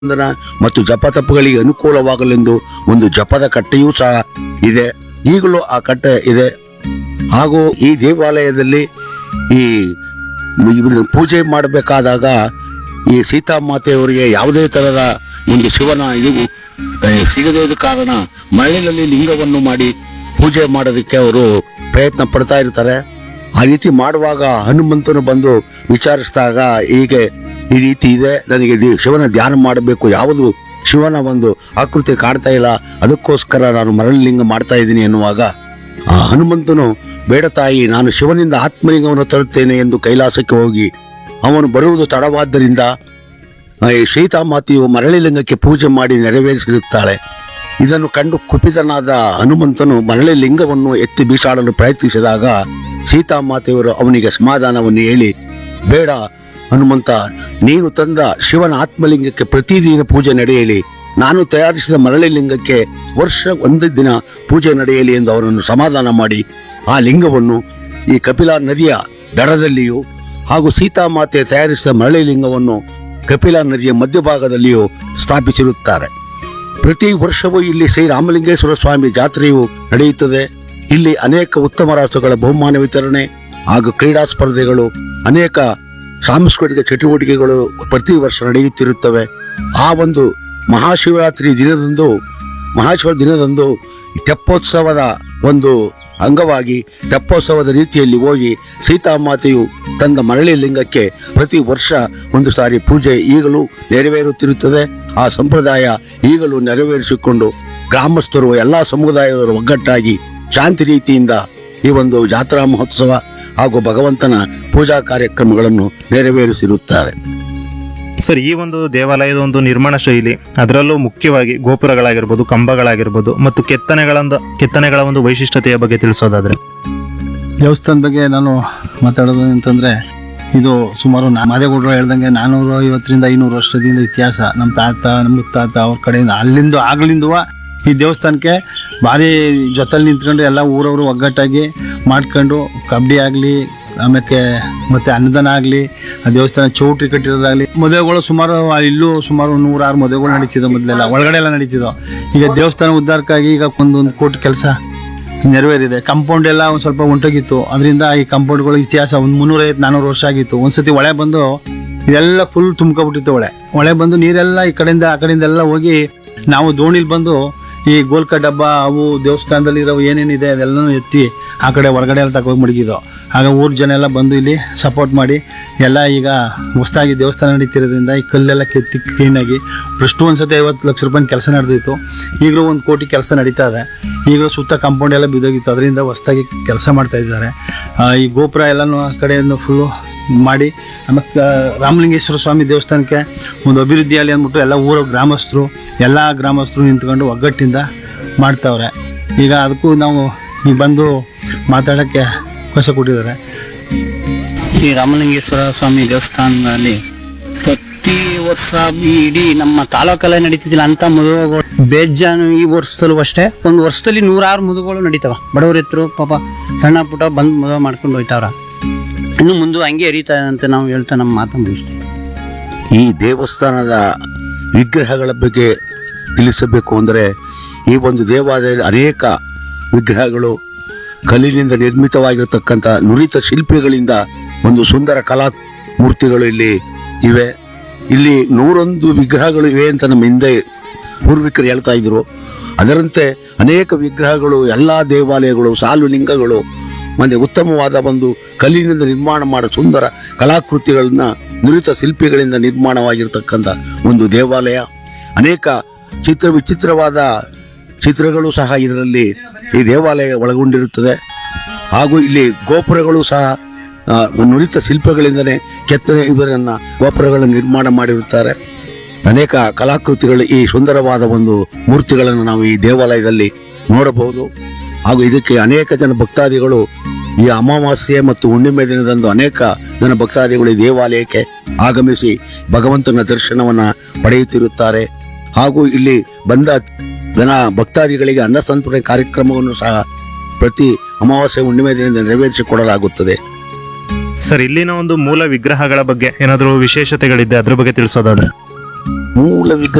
ಬಂಧನ ಮತ್ತು ಜಪತಪಗಳಿಗೆ ಅನುಕೂಲವಾಗಲೆಂದು ಒಂದು ಜಪದ ಕಟ್ಟೆಯೂ ಸಹ ಇದೆ ಈಗಲೂ ಆ ಕಟ್ಟೆ ಇದೆ ಹಾಗೂ ಈ ದೇವಾಲಯದಲ್ಲಿ ಈ ಇದನ್ನ ಪೂಜೆ ಮಾಡಬೇಕಾದಾಗ ಈ ಸೀತಾಮಾತೆಯವರಿಗೆ ಯಾವುದೇ ತರಹದ ಒಂದು ಶಿವನ ಇದು ಆ, ಸಿಗದೇ ಇದ್ದ ಕಾರಣ ಮರಳಿನಲ್ಲಿ ಲಿಂಗವನ್ನು ಮಾಡಿ ಪೂಜೆ ಮಾಡೋದಕ್ಕೆ ಅವರು ಪ್ರಯತ್ನ ಪಡ್ತಾ ಇರ್ತಾರೆ ಆ ರೀತಿ ಮಾಡುವಾಗ ಹನುಮಂತನು ಬಂದು ವಿಚಾರಿಸಿದಾಗ ಹೀಗೆ ಈ ರೀತಿ ಇದೆ ನನಗೆ ದಿ- ಶಿವನ ಧ್ಯಾನ ಮಾಡಬೇಕು ಯಾವುದು ಶಿವನ ಒಂದು ಆಕೃತಿ ಕಾಡ್ತಾ ಇಲ್ಲ ಅದಕ್ಕೋಸ್ಕರ ನಾನು ಮರಳಿಲಿಂಗ ಮಾಡ್ತಾ ಇದ್ದೀನಿ ಎನ್ನುವಾಗ ಆ ಹನುಮಂತನು ಬೇಡ ತಾಯಿ ನಾನು ಶಿವನಿಂದ ಆತ್ಮಲಿಂಗವನ್ನು ತರುತ್ತೇನೆ ಎಂದು ಕೈಲಾಸಕ್ಕೆ ಹೋಗಿ ಅವನು ಬರುವುದು ತಡವಾದ್ದರಿಂದ ಆ, ಈ ಸೀತಾಮಾತೆಯು ಮರಳಿಲಿಂಗಕ್ಕೆ ಪೂಜೆ ಮಾಡಿ ನೆರವೇರಿಸಿರುತ್ತಾಳೆ ಇದನ್ನು ಕಂಡು ಕುಪಿತನಾದ ಹನುಮಂತನು ಮರಳಿ ಲಿಂಗವನ್ನು ಎತ್ತಿ ಬೀಸಾಡಲು ಪ್ರಯತ್ನಿಸಿದಾಗ ಸೀತಾಮಾತೆಯವರು ಅವನಿಗೆ ಸಮಾಧಾನವನ್ನು ಹೇಳಿ ಬೇಡ ಹನುಮಂತ ನೀನು ತಂದ ಶಿವನ ಆತ್ಮಲಿಂಗಕ್ಕೆ ಪ್ರತಿದಿನ ಪೂಜೆ ನಡೆಯಲಿ ನಾನು ತಯಾರಿಸಿದ ಮರಳಿ ಲಿಂಗಕ್ಕೆ ವರ್ಷ ಒಂದು ದಿನ ಪೂಜೆ ನಡೆಯಲಿ ಎಂದು ಅವರನ್ನು ಸಮಾಧಾನ ಮಾಡಿ ಆ ಲಿಂಗವನ್ನು ಈ ಕಪಿಲಾ ನದಿಯ ದಡದಲ್ಲಿಯೂ ಹಾಗೂ ಸೀತಾಮಾತೆ ತಯಾರಿಸಿದ ಮರಳಿ ಲಿಂಗವನ್ನು ಕಪಿಲಾ ನದಿಯ ಮಧ್ಯಭಾಗದಲ್ಲಿಯೂ ಸ್ಥಾಪಿಸಿರುತ್ತಾರೆ ಪ್ರತಿ ವರ್ಷವೂ ಇಲ್ಲಿ ಶ್ರೀ ರಾಮಲಿಂಗೇಶ್ವರ ಸ್ವಾಮಿ ಜಾತ್ರೆಯು ನಡೆಯುತ್ತದೆ ಇಲ್ಲಿ ಅನೇಕ ಉತ್ತಮ ರಾಷ್ಟ್ರಗಳ ಬಹುಮಾನ ವಿತರಣೆ ಹಾಗೂ ಕ್ರೀಡಾ ಸ್ಪರ್ಧೆಗಳು ಅನೇಕ ಸಾಂಸ್ಕೃತಿಕ ಚಟುವಟಿಕೆಗಳು ಪ್ರತಿ ವರ್ಷ ನಡೆಯುತ್ತಿರುತ್ತವೆ ಆ ಒಂದು ಮಹಾಶಿವರಾತ್ರಿ ದಿನದಂದು ಮಹಾಶಿವ ದಿನದಂದು ತೆಪ್ಪೋತ್ಸವದ ಒಂದು ಅಂಗವಾಗಿ ತೆಪ್ಪೋತ್ಸವದ ರೀತಿಯಲ್ಲಿ ಹೋಗಿ ಸೀತಾಮಾತೆಯು ತಂದ ಮರಳಿ ಲಿಂಗಕ್ಕೆ ಪ್ರತಿ ವರ್ಷ ಒಂದು ಸಾರಿ ಪೂಜೆ ಈಗಲೂ ನೆರವೇರುತ್ತಿರುತ್ತದೆ ಆ ಸಂಪ್ರದಾಯ ಈಗಲೂ ನೆರವೇರಿಸಿಕೊಂಡು ಗ್ರಾಮಸ್ಥರು ಎಲ್ಲ ಸಮುದಾಯದವರು ಒಗ್ಗಟ್ಟಾಗಿ ಶಾಂತಿ ರೀತಿಯಿಂದ ಈ ಒಂದು ಜಾತ್ರಾ ಮಹೋತ್ಸವ ಹಾಗೂ ಭಗವಂತನ ಪೂಜಾ ಕಾರ್ಯಕ್ರಮಗಳನ್ನು ನೆರವೇರಿಸಿರುತ್ತಾರೆ ಸರ್ ಈ ಒಂದು ದೇವಾಲಯದ ಒಂದು ನಿರ್ಮಾಣ ಶೈಲಿ ಅದರಲ್ಲೂ ಮುಖ್ಯವಾಗಿ ಗೋಪುರಗಳಾಗಿರ್ಬೋದು ಕಂಬಗಳಾಗಿರ್ಬೋದು ಮತ್ತು ಕೆತ್ತನೆಗಳೊಂದು ಕೆತ್ತನೆಗಳ ಒಂದು ವೈಶಿಷ್ಟ್ಯತೆಯ ಬಗ್ಗೆ ತಿಳಿಸೋದಾದ್ರೆ ದೇವಸ್ಥಾನ ಬಗ್ಗೆ ನಾನು ಮಾತಾಡೋದು ಅಂತಂದ್ರೆ ಇದು ಸುಮಾರು ನಾ- ಮಾದೇಗೌಡರು ಹೇಳ್ದಂಗೆ ನಾನೂರು ಐವತ್ತರಿಂದ ಐನೂರು ವರ್ಷದಿಂದ ಇತಿಹಾಸ ನಮ್ಮ ತಾತ ನಮ್ಮ ಮುತ್ತಾತ ಅವ್ರ ಕಡೆಯಿಂದ ಅಲ್ಲಿಂದ ಆಗ್ಲಿಂದುವ ಈ ದೇವಸ್ಥಾನಕ್ಕೆ ಭಾರಿ ಜೊತೆಲಿ ನಿಂತ್ಕೊಂಡು ಎಲ್ಲ ಊರವರು ಒಗ್ಗಟ್ಟಾಗಿ ಮಾಡ್ಕೊಂಡು ಕಬಡ್ಡಿ ಆಗಲಿ ಆಮೇಲೆ ಮತ್ತೆ ಅನ್ನದಾನ ಆಗಲಿ ಆ ದೇವಸ್ಥಾನ ಚೌಟ್ರಿ ಕಟ್ಟಿರೋದಾಗಲಿ ಮದುವೆಗಳು ಸುಮಾರು ಆ ಇಲ್ಲೂ ಸುಮಾರು ನೂರಾರು ಮದುವೆಗಳು ನಡೀತಿದ್ದವು ಮೊದಲೆಲ್ಲ ಒಳಗಡೆ ಎಲ್ಲ ನಡೀತಿದ್ದವು ಈಗ ದೇವಸ್ಥಾನ ಉದ್ಧಾರಕ್ಕಾಗಿ ಈಗ ಒಂದೊಂದು ಕೋಟಿ ಕೆಲಸ ನೆರವೇರಿದೆ ಕಾಂಪೌಂಡ್ ಎಲ್ಲ ಒಂದು ಸ್ವಲ್ಪ ಹೊಂಟೋಗಿತ್ತು ಅದರಿಂದ ಈ ಕಾಂಪೌಂಡ್ಗಳು ಇತಿಹಾಸ ಒಂದು ಮುನ್ನೂರೈವತ್ತು ನಾನ್ನೂರು ವರ್ಷ ಆಗಿತ್ತು ಒಂದ್ಸತಿ ಹೊಳೆ ಬಂದು ಇದೆಲ್ಲ ಫುಲ್ ತುಂಬ್ಕೊಬಿಟ್ಟಿತ್ತು ಹೊಳೆ ಹೊಳೆ ಬಂದು ನೀರೆಲ್ಲ ಈ ಕಡೆಯಿಂದ ಆ ಕಡೆಯಿಂದ ಎಲ್ಲ ಹೋಗಿ ನಾವು ದೋಣಿಲಿ ಬಂದು ಈ ಗೋಲ್ಕ ಡಬ್ಬ ಅವು ದೇವಸ್ಥಾನದಲ್ಲಿ ಇರೋ ಏನೇನಿದೆ ಅದೆಲ್ಲನೂ ಎತ್ತಿ ಆ ಕಡೆ ಹೊರಗಡೆ ಎಲ್ಲ ತಗೋಗಿ ಮಡಗಿದ್ದು ಆಗ ಊರ್ ಜನ ಎಲ್ಲ ಬಂದು ಇಲ್ಲಿ ಸಪೋರ್ಟ್ ಮಾಡಿ ಎಲ್ಲ ಈಗ ಹೊಸ್ದಾಗಿ ದೇವಸ್ಥಾನ ನಡೀತಿರೋದ್ರಿಂದ ಈ ಕಲ್ಲೆಲ್ಲ ಕೆತ್ತಿ ಕ್ಲೀನಾಗಿ ಫಸ್ಟು ಒಂದ್ಸತಿ ಐವತ್ತು ಲಕ್ಷ ರೂಪಾಯಿ ಕೆಲಸ ನಡೆದಿತ್ತು ಈಗಲೂ ಒಂದು ಕೋಟಿ ಕೆಲಸ ನಡೀತಾ ಇದೆ ಈಗಲೂ ಸುತ್ತ ಕಾಂಪೌಂಡ್ ಎಲ್ಲ ಬಿದ್ದೋಗಿತ್ತು ಅದರಿಂದ ಹೊಸ್ದಾಗಿ ಕೆಲಸ ಮಾಡ್ತಾ ಇದ್ದಾರೆ ಆ, ಈ ಗೋಪುರ ಎಲ್ಲನೂ ಆ ಕಡೆಯನ್ನು ಫುಲ್ಲು ಮಾಡಿ ಆಮೇಲೆ ಆ, ರಾಮಲಿಂಗೇಶ್ವರ ಸ್ವಾಮಿ ದೇವಸ್ಥಾನಕ್ಕೆ ಒಂದು ಅಭಿವೃದ್ಧಿ ಆಗಲಿ ಅಂದ್ಬಿಟ್ಟು ಎಲ್ಲ ಊರ ಗ್ರಾಮಸ್ಥರು ಎಲ್ಲ ಗ್ರಾಮಸ್ಥರು ನಿಂತ್ಕೊಂಡು ಒಗ್ಗಟ್ಟಿಂದ ಮಾಡ್ತಾವ್ರೆ ಈಗ ಅದಕ್ಕೂ ನಾವು ಈಗ ಬಂದು ಮಾತಾಡೋಕ್ಕೆ ಅವಕಾಶ ಕೊಟ್ಟಿದ್ದಾರೆ ಶ್ರೀ ರಾಮಲಿಂಗೇಶ್ವರ ಸ್ವಾಮಿ ದೇವಸ್ಥಾನದಲ್ಲಿ ಪ್ರತಿ ವರ್ಷ ಇಡೀ ನಮ್ಮ ತಾಲೂಕಲ್ಲೇ ನಡೀತಿದ್ದಿಲ್ಲ ಅಂತ ಮದುವೆಗಳು ಬೇಜಾನು ಈ ವರ್ಷದಲ್ಲೂ ಅಷ್ಟೇ ಒಂದು ವರ್ಷದಲ್ಲಿ ನೂರಾರು ಮದುವೆಗಳು ನಡೀತಾವ ಬಡವ್ರ ಎತ್ತರು ಪಾಪ ಸಣ್ಣ ಪುಟ್ಟ ಬಂದು ಮದುವೆ ಮಾಡ್ಕೊಂಡು ಹೋಯ್ತಾವ್ರ ಇನ್ನು ಮುಂದೆ ಹಂಗೆ ಹರಿತಾ ಇದೆ ಅಂತ ನಾವು ಹೇಳ್ತಾ ನಮ್ಮ ಮಾತು ಮುಗಿಸ್ತೀವಿ ಈ ದೇವಸ್ಥಾನದ ವಿಗ್ರಹಗಳ ಬಗ್ಗೆ ತಿಳಿಸಬೇಕು ಅಂದರೆ ಈ ಒಂದು ದೇವಾಲಯದ ಅನೇಕ ವಿಗ್ರಹಗಳು ಕಲ್ಲಿನಿಂದ ನಿರ್ಮಿತವಾಗಿರತಕ್ಕಂಥ ನುರಿತ ಶಿಲ್ಪಿಗಳಿಂದ ಒಂದು ಸುಂದರ ಕಲಾ ಮೂರ್ತಿಗಳು ಇಲ್ಲಿ ಇವೆ ಇಲ್ಲಿ ನೂರೊಂದು ವಿಗ್ರಹಗಳು ಇವೆ ಅಂತ ನಮ್ಮ ಹಿಂದೆ ಪೂರ್ವಿಕರು ಹೇಳ್ತಾ ಇದ್ರು ಅದರಂತೆ ಅನೇಕ ವಿಗ್ರಹಗಳು ಎಲ್ಲ ದೇವಾಲಯಗಳು ಸಾಲು ಲಿಂಗಗಳು ಮತ್ತೆ ಉತ್ತಮವಾದ ಒಂದು ಕಲ್ಲಿನಿಂದ ನಿರ್ಮಾಣ ಮಾಡೋ ಸುಂದರ ಕಲಾಕೃತಿಗಳನ್ನ ನುರಿತ ಶಿಲ್ಪಿಗಳಿಂದ ನಿರ್ಮಾಣವಾಗಿರ್ತಕ್ಕಂಥ ಒಂದು ದೇವಾಲಯ ಅನೇಕ ಚಿತ್ರ ವಿಚಿತ್ರವಾದ ಚಿತ್ರಗಳು ಸಹ ಇದರಲ್ಲಿ ಈ ದೇವಾಲಯ ಒಳಗೊಂಡಿರುತ್ತದೆ ಹಾಗೂ ಇಲ್ಲಿ ಗೋಪುರಗಳು ಸಹ ಆ, ನುರಿತ ಶಿಲ್ಪಗಳಿಂದಲೇ ಕೆತ್ತನೆ ಇವರನ್ನ ಗೋಪುರಗಳನ್ನು ನಿರ್ಮಾಣ ಮಾಡಿರುತ್ತಾರೆ ಅನೇಕ ಕಲಾಕೃತಿಗಳು ಈ ಸುಂದರವಾದ ಒಂದು ಮೂರ್ತಿಗಳನ್ನು ನಾವು ಈ ದೇವಾಲಯದಲ್ಲಿ ನೋಡಬಹುದು ಹಾಗೂ ಇದಕ್ಕೆ ಅನೇಕ ಜನ ಭಕ್ತಾದಿಗಳು ಈ ಅಮಾವಾಸ್ಯೆ ಮತ್ತು ಹುಣ್ಣಿಮೆ ದಿನದಂದು ಅನೇಕ ಜನ ಭಕ್ತಾದಿಗಳು ಈ ದೇವಾಲಯಕ್ಕೆ ಆಗಮಿಸಿ ಭಗವಂತನ ದರ್ಶನವನ್ನ ಪಡೆಯುತ್ತಿರುತ್ತಾರೆ ಹಾಗೂ ಇಲ್ಲಿ ಬಂದ ಜನ ಭಕ್ತಾದಿಗಳಿಗೆ ಅನ್ನ ಸಂತರ್ಪಣೆ ಕಾರ್ಯಕ್ರಮವನ್ನು ಸಹ ಪ್ರತಿ ಅಮಾವಾಸ್ಯೆ ಹುಣ್ಣಿಮೆ ದಿನದಿಂದ ನೆರವೇರಿಸಿಕೊಡಲಾಗುತ್ತದೆ ಸರ್ ಇಲ್ಲಿನ ಒಂದು ಮೂಲ ವಿಗ್ರಹಗಳ ಬಗ್ಗೆ ಏನಾದರೂ ವಿಶೇಷತೆಗಳಿದೆ ಅದ್ರ ಬಗ್ಗೆ ತಿಳಿಸೋದಾದ್ರೆ ಮೂಲ ವಿಗ್ರಹ